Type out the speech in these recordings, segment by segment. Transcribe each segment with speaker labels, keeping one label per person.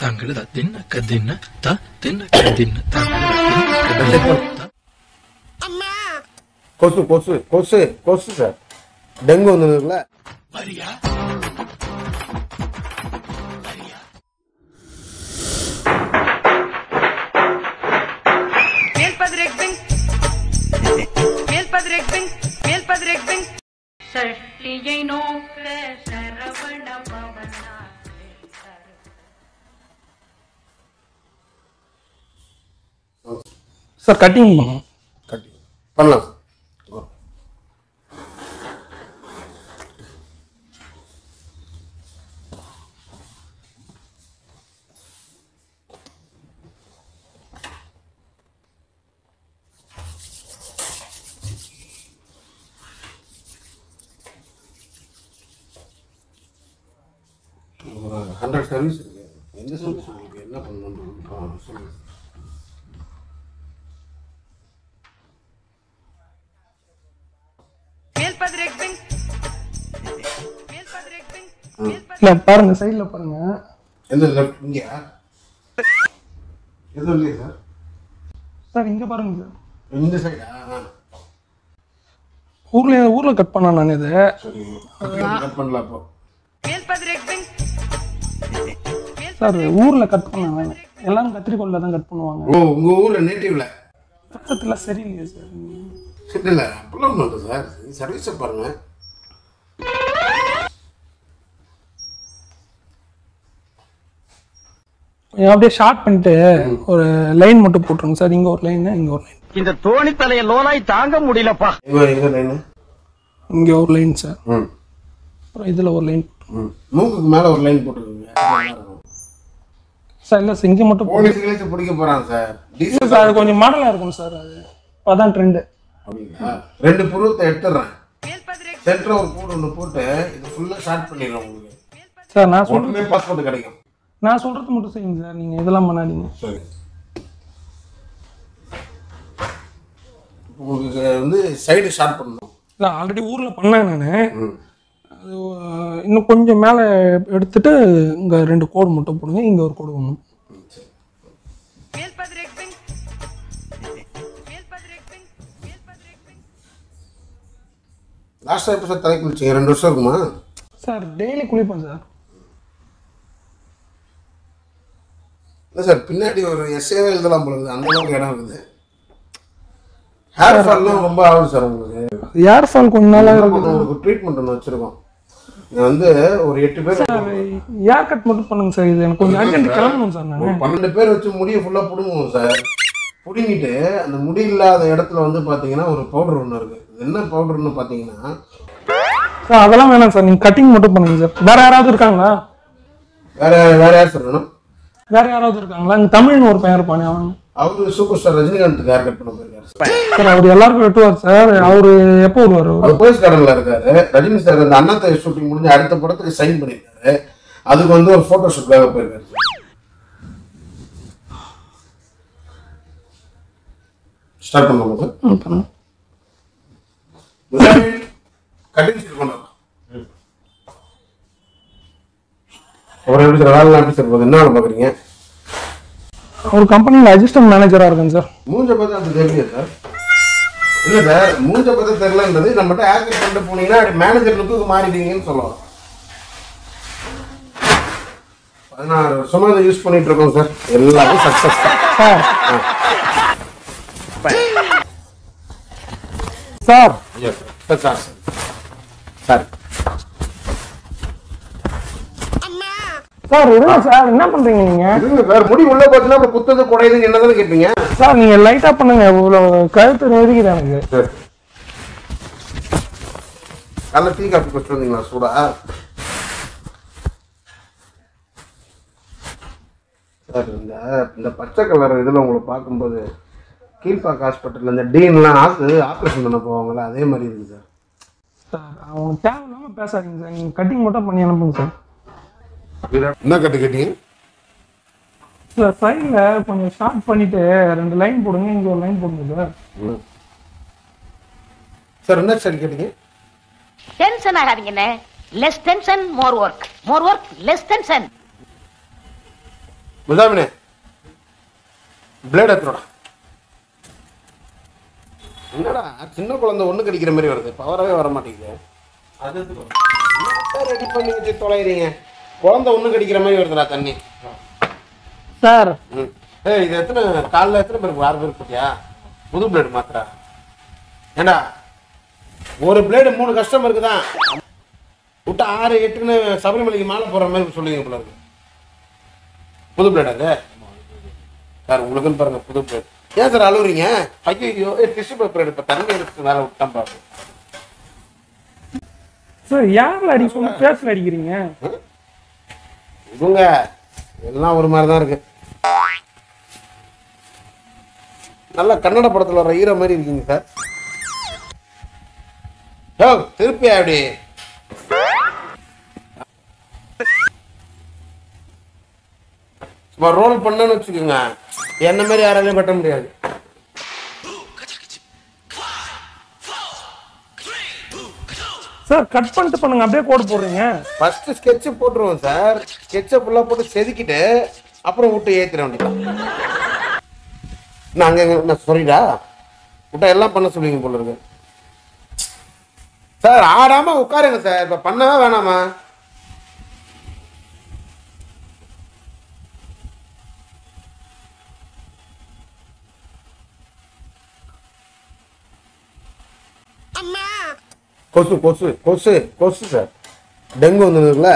Speaker 1: தங்கட தின்ன கதின்ன த தின்ன கதின்ன தங்கட தின்ன த
Speaker 2: கொசு கொசு கொசு கொசு சார் டெங்கு வந்ததுல
Speaker 1: வரியா
Speaker 3: Meel padrekbing. Meel padrekbing. Meel padrekbing. சஷ்டியை நோக்க சரவண பவனா
Speaker 4: சார் கட்டிங் பண்ணணும்
Speaker 2: கட்டி பண்ணலாம் சார் ஒரு ஹண்ட்ரட் சர்வீஸ் இருக்கு எந்த சர்வீஸ் உங்களுக்கு என்ன பண்ணணும் ஆ சொல்லுங்கள்
Speaker 3: Meel padrekbing. Meel padrekbing. Meel
Speaker 4: இல்ல பாருங்க சைடுல பாருங்க
Speaker 2: எந்த லெஃப்ட் இங்கேயா எதுவும் இல்லையா சார்
Speaker 4: சார் இங்க பாருங்க சார்
Speaker 2: இந்த சைடா
Speaker 4: ஊர்ல ஊர்ல கட் பண்ண நான் இது
Speaker 2: சரி கட் பண்ணலாம் அப்போ
Speaker 3: Meel padrekbing.
Speaker 4: சார் ஊர்ல கட் பண்ண நான் எல்லாரும் கத்திரிக்கோல்ல தான் கட் பண்ணுவாங்க
Speaker 2: ஓ உங்கள் ஊரில் நேட்டிவ்ல
Speaker 4: பக்கத்துல சரியில்லையே சார்
Speaker 2: சரி இல்லை அப்பெல்லாம் ஒன்றும் இல்லை சார் சர்வீஸை பாருங்கள்
Speaker 4: கொஞ்சம் அப்படியே ஷார்ட் பண்ணிட்டு ஒரு லைன் மட்டும் போட்டுருங்க சார் இங்க ஒரு லைன் இங்க ஒரு லைன்
Speaker 5: இந்த தோணி தலைய லோனாய் தாங்க முடியலப்பா
Speaker 2: எங்கே எங்கே லைனு
Speaker 4: இங்க ஒரு லைன் சார்
Speaker 2: ம்
Speaker 4: அப்புறம் இதுல ஒரு லைன்
Speaker 2: ம் மூக்குக்கு மேலே ஒரு லைன் போட்டுருக்குங்க
Speaker 4: சார் இல்ல சார் இங்க மட்டும் போடுங்க
Speaker 2: போலீஸ் கிளீஸ் பிடிக்க போகிறாங்க சார் டீசல்
Speaker 4: சார் அது கொஞ்சம் மாடலா இருக்கும் சார் அது அதான் ட்ரெண்டு
Speaker 2: அப்படிங்களா ரெண்டு புருவத்தை எடுத்துடுறேன்
Speaker 3: Meel padrekbing.
Speaker 2: சென்டர் ஒரு பூடு ஒன்று போட்டு இது ஃபுல்லாக ஷார்ட் பண்ணிடுறேன் உங்களுக்கு
Speaker 4: சார் நான் சொல்றது
Speaker 2: உடனே பாஸ்போர்ட் கிடைக்கும்
Speaker 4: நான் சொல்றது மட்டும் செய்யுங்க சார் நீங்க இதெல்லாம் பண்ணாதீங்க
Speaker 2: சரி உங்களுக்கு வந்து சைடு ஷார்ட் பண்ணணும்
Speaker 4: இல்லை ஆல்ரெடி ஊர்ல பண்ணேன் நான்
Speaker 2: ம்
Speaker 4: அது அஹ், இன்னும் கொஞ்சம் மேலே எடுத்துட்டு இங்க ரெண்டு கோடு மட்டும் போடுங்க இங்க ஒரு கோடு ஒன்று
Speaker 3: Meel padrekbing. Meel padrekbing. Meel padrekbing.
Speaker 2: லாஸ்ட்டாக எப்போ சார் தலைக்கு குளிச்சிங்க ரெண்டு வருஷம் இருக்குமா
Speaker 4: சார் டெய்லி குளிப்பேன் சார்
Speaker 2: இல்லை சார் பின்னாடி ஒரு எஸ்ஏவே எழுதலாம் போல இருக்குது அந்த அளவுக்கு இடம் இருக்குது ஹேர் ஃபால்லாம் ரொம்ப ஆகுது சார் உங்களுக்கு
Speaker 4: ஏர் ஃபால் கொஞ்ச நாளாக இருக்குது
Speaker 2: உங்களுக்கு ட்ரீட்மெண்ட் ஒன்று வச்சுருக்கோம் இது வந்து ஒரு எட்டு பேர்
Speaker 4: ஏர் கட் மட்டும் பண்ணுங்க சார் இது எனக்கு கொஞ்சம் அர்ஜென்ட் கிளம்பணும் சார் நான்
Speaker 2: ஒரு பன்னெண்டு பேர் வச்சு முடியை ஃபுல்லாக பிடுங்குவோம் சார் பிடுங்கிட்டு அந்த முடி இல்லாத இடத்துல வந்து பார்த்தீங்கன்னா ஒரு பவுடர் ஒன்று இருக்குது என்ன பவுடர்னு பார்த்தீங்கன்னா
Speaker 4: சார் அதெல்லாம் வேணாம் சார் நீங்க கட்டிங் மட்டும் பண்ணுங்க சார் வேற யாராவது இருக்காங்களா
Speaker 2: வேற வேற யார் சொல்லணும்
Speaker 4: வேற யாராவது இருக்காங்களா இங்க தமிழ்னு ஒரு பையன் இருப்பானே அவன்
Speaker 2: அவரு super star Rajinikanth hair cut பண்ண போயிருக்காரு சார்
Speaker 4: சார் அவர் எல்லாருக்கும் வெட்டுவார் சார் அவரு எப்போ வருவார் அவரு?
Speaker 2: அவர் போலீஸ் கார்டன்ல இருக்காரு ரஜினி சார் அந்த அண்ணாத்தை ஷூட்டிங் முடிஞ்சு அடுத்த படத்துக்கு சைன் பண்ணியிருக்காரு அதுக்கு வந்து ஒரு போட்டோ ஷூட்காக போயிருக்காரு சார் ஸ்டார்ட் பண்ணலாமா சார்
Speaker 4: ம், பண்ணுங்க.
Speaker 2: கட்டிங் ஷூட் பண்ணலாம் அப்புறம் எப்படி சார் வேலை எப்படி சார் போகுது என்ன வேலை பார்க்குறீங்க
Speaker 4: அவர் கம்பெனியில் அசிஸ்டன்ட் மேனேஜரா இருக்கேன் சார்
Speaker 2: மூஞ்ச பார்த்தா அது தெரியல சார் இல்ல சார் மூஞ்ச பார்த்தா தெரியலன்றது நம்மகிட்ட ஆக்ட் பண்ணிட்டு போனீங்கன்னா அப்படி மேனேஜர் லுக்கு மாறிடுவீங்கன்னு சொல்லலாம் பதினாறு வருஷமா இதை யூஸ் பண்ணிட்டு இருக்கோம் சார் எல்லாமே success
Speaker 4: sir sir
Speaker 2: sir sir sir
Speaker 4: sir இருங்க சார் என்ன பண்றீங்க நீங்க
Speaker 2: இருங்க சார் முடி உள்ள போச்சுன்னா அப்புறம் குத்தது குறையுதுன்னு என்ன தானே கேட்பீங்க
Speaker 4: சார் நீங்க லைட்டா பண்ணுங்க இவ்வளவு கழுத்து நெருக்குது எனக்கு
Speaker 2: சார் காலைல டீ காஃபி குடிச்சிட்டு வந்தீங்களா சூடா சார் இந்த இந்த பச்சை கலர் இதில் உங்களை பார்க்கும்போது கீழ்பாக் ஹாஸ்பிட்டலில் இந்த டீன்லாம் ஆக்கு ஆப்ரேஷன் பண்ண போவாங்கல்ல அதே மாதிரி இருக்குது சார்
Speaker 4: சார் அவங்க தேவையில்லாம பேசாதீங்க சார் நீங்க கட்டிங் மட்டும் பண்ணி அனுப்புங்க சார்
Speaker 2: என்ன கட்டு கேட்டீங்க
Speaker 4: சார் சைடில் கொஞ்சம் ஷார்ட் பண்ணிட்டு ரெண்டு லைன் போடுங்க இங்க ஒரு லைன் போடுங்க சார்
Speaker 2: சார் என்ன சார் கேட்டீங்க
Speaker 6: டென்ஷன் ஆகாதீங்கண்ணே less tension more work more work less tension
Speaker 2: முசாமினே பிளேட் எடுத்துடா என்னடா சின்ன குழந்தை ஒண்ணு கடிக்கிற மாதிரி வருது பவராகவே வர மாட்டேங்குது ரெடி பண்ணி வச்சு தொலைகிறீங்க குழந்தை ஒண்ணு கடிக்கிற மாதிரி வருதுடா தண்ணி
Speaker 4: சார்
Speaker 2: ம் ஏய் இது எத்தனை காலைல எத்தனை பேருக்கு ஆறு பேருக்கு போட்டியா புது பிளேடு மாத்திரா ஏண்டா ஒரு பிளேடு மூணு கஸ்டமருக்கு தான் விட்டு ஆறு எட்டுன்னு சபரிமலைக்கு மாலை போடுற மாதிரி சொல்லுவீங்க போல இருக்கு புது பிளேட் அது சார் உங்களுக்குன்னு பாருங்க புது பிளேட் ஏன் சார் அழுகுறீங்க ஐயோ டிஷ்யூ பேப்பர் எடுப்ப தண்ணி எடுத்து மேலே விட்டான் பாரு
Speaker 4: சார் யாரில் அடிக்க பேசல அடிக்கிறீங்க
Speaker 2: இவங்க எல்லாம் ஒரு மாதிரி தான் இருக்கு நல்ல கன்னட படத்துல வர ஹீரோ மாதிரி இருக்கீங்க சார் யோ திருப்பி அப்படி சும்மா ரோல் பண்ணேன்னு வச்சுக்கோங்க என்ன மாதிரி யாராலையும் கட்ட முடியாது
Speaker 4: சார் கட் பண்ணிட்டு பண்ணுங்க அப்படியே கோடு போடுறீங்க
Speaker 2: ஃபர்ஸ்ட் ஸ்கெட்ச் போட்டுருவோம் சார் ஸ்கெட்சை ஃபுல்லாக போட்டு செதுக்கிட்டு அப்புறம் விட்டு ஏற்றிட வேண்டியதான் நான் அங்கே நான் சொல்லிடா விட்டா எல்லாம் பண்ண சொல்லுவீங்க போல இருக்கு சார் ஆடாம உட்காருங்க சார் இப்போ பண்ணவா வேணாமா கொசு கொசு கொசு கொசு சார் டெங்கு வந்துருக்குல்ல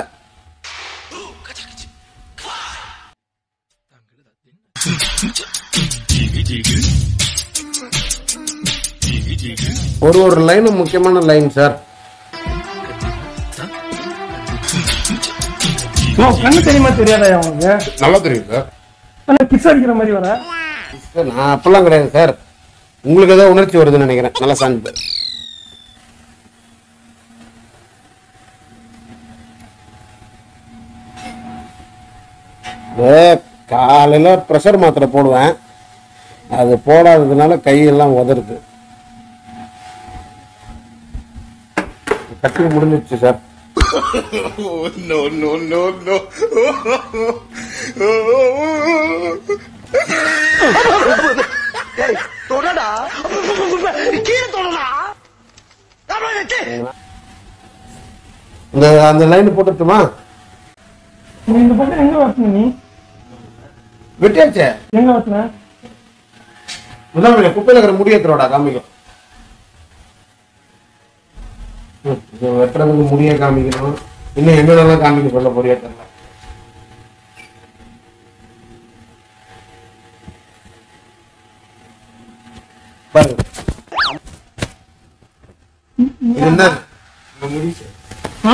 Speaker 2: ஒரு ஒரு லைனும் முக்கியமான லைன் சார்
Speaker 4: ஓ கண்ணு தெரியுமா தெரியாதா உங்களுக்கு
Speaker 2: நல்லா தெரியும் சார்
Speaker 4: ஆனால் கிஸ் அடிக்கிற மாதிரி வர
Speaker 2: சார் நான் அப்பெல்லாம் கிடையாது சார் உங்களுக்கு ஏதோ உணர்ச்சி வருதுன்னு நினைக்கிறேன் நல்லா சாஞ்சு காலையில ப்ரெஷர் மாத்திரை போடுவேன் அது போடாததுனால கையெல்லாம் உதறுது கட்டி முடிஞ்சிருச்சு சார்
Speaker 5: தொடடா கீழே தொடடா
Speaker 2: இந்த அந்த லைன் போட்டுட்டுமா
Speaker 4: நீ இந்த பக்கம் எங்க வரணும் நீ
Speaker 2: வெட்டியாச்சே
Speaker 4: எங்க வரணும்
Speaker 2: முதல்ல குப்பையில் இருக்கிற முடியேற்றுறோடா காமிக்கும் ம், இது வெட்டுறதுக்கு முடிய காமிக்கணும் இன்னும் என்னென்னலாம் காமிக்க சொல்ல போறியா தெரியல பாருங்க இது என்ன இந்த முடி
Speaker 4: ஆ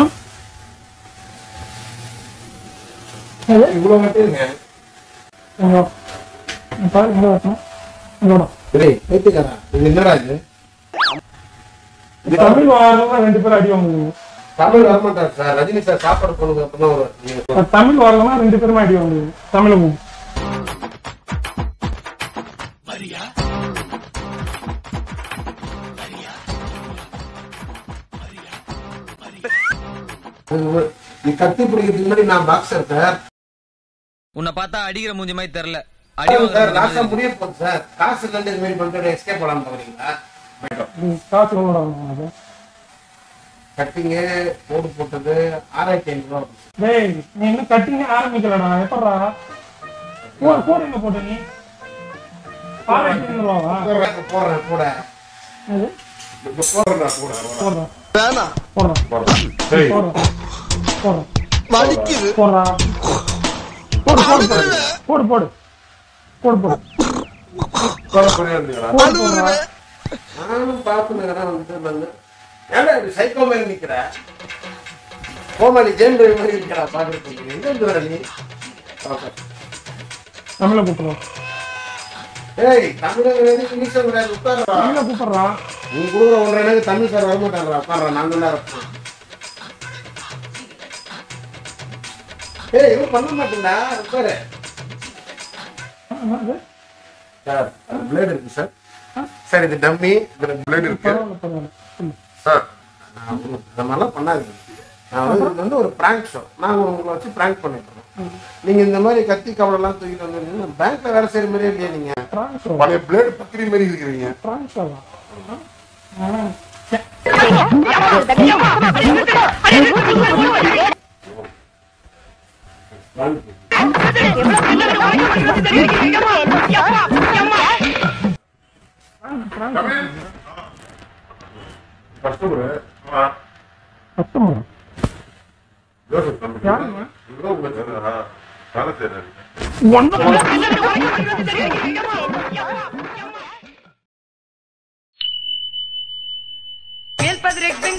Speaker 2: இவ்வளவு வெட்டுங்க
Speaker 4: எங்க இங்க பாரு எங்க வரணும் இங்கோட
Speaker 2: டேய் வைத்துக்காரா இது என்னடா இது
Speaker 4: தமிழ் வரலாம் ரெண்டு பேரும் அடி வாங்குவீங்க
Speaker 2: தமிழ் வரமாட்டார் சார் ரஜினி சார் சாப்பாடு போனதுக்கு அப்புறம் தான் வருவார்
Speaker 4: தமிழ் வரலன்னா ரெண்டு பேருமே அடி வாங்குவீங்க தமிழ்
Speaker 2: நீ கத்தி பிடிக்கிறதுக்கு முன்னாடி நான் பாக்ஸர் சார்
Speaker 7: உன்னை பார்த்தா அடிக்கிற மூஞ்சி மாதிரி தெரியல
Speaker 2: அடி
Speaker 7: அடி
Speaker 2: சார்
Speaker 7: வாங்குற
Speaker 2: லாஸ்டா முடிய போகுது சார் காசு இல்லைன்னு இது மாதிரி பண்ணிட்டு எஸ்கேப் பண்ணலாம் பாக்குறீங்களா
Speaker 4: காசு எவ்வளோடா வாங்குவாங்க
Speaker 2: கட்டிங்கு போடு போட்டது ஆறாயிரத்தி ஐநூறு ரூபா வந்துச்சு.
Speaker 4: டேய் நீ இன்னும் கட்டிங்க ஆரம்பிக்கலடா எப்படா போடு போடு எங்க போட்ட நீ ஆறாயிரத்தி ஐநூறுவாவா
Speaker 2: போடுறேன், போடுறேன் கூட
Speaker 4: அது
Speaker 2: இப்ப போடுறேன்டா கூட
Speaker 4: போடுறா
Speaker 5: வேணாம்
Speaker 4: போடுறா
Speaker 2: போடுறேன் சரி
Speaker 4: போடுறா போடுறா
Speaker 5: வலிக்குது
Speaker 4: போடுறா போடு போடு போடு போடு போடு போடு
Speaker 2: போட புரியாதுங்களா
Speaker 4: போடு போடுறா
Speaker 2: நானும் பார்த்துனுங்கிறேன் வந்து வந்து ஏன்டா இப்படி சைக்கோ மாதிரி நிக்கிற கோமாளி ஜெயம் ரவி மாதிரி நிக்கிறா பாக்குறதுக்கு எங்க இருந்து வர நீ ஓகே.
Speaker 4: தமிழ கூப்பிடுறோம்
Speaker 2: ஏய் தமிழ் கிடையாது இங்கிலீஷ் கிடையாது உட்கார்றா
Speaker 4: தமிழ கூப்பிடுறா
Speaker 2: நீ கொடுக்குற ஒன்றரை எனக்கு தமிழ் சார் வரமாட்டாங்களா உட்கார்றா நான் தான் இருப்பேன் ஏய் இவன் பண்ண மாட்டேன்டா உட்காரு
Speaker 4: என்னது?
Speaker 2: சார் பிளேடு இருக்கு சார் சார் இது டம்மி இதுல பிளேடு இருக்கு
Speaker 4: பரவாயில்ல பரவாயில்ல சொல்லு.
Speaker 2: சார் நான் ஒண்ணும் இந்த மாதிரிலாம் பண்ணாதீங்க நான் வந்து இது வந்து ஒரு பிராங்க் ஷோ நாங்கள் உங்களை வச்சு பிராங்க் பண்ணிட்டுருக்கோம் நீங்க இந்த மாதிரி கத்தி கவலைலாம் தூக்கிட்டு வந்து பேங்க்ல வேலை செய்யற மாதிரியே இல்லையா நீங்க
Speaker 4: ட்ரான்ஸ்ஃபர்
Speaker 2: பழைய பிளேடு பத்திரி மாதிரி இருக்கிறீங்க
Speaker 4: ட்ரான்ஸ்ஃபர் கஸ்டமர் யாருங்க
Speaker 3: மேல்பதிரெக்பிங்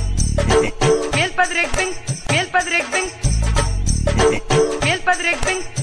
Speaker 3: மேல்பதிரெக்பிங் மேல்பதிரெக்பிங் மேல்பதிரெக்பிங்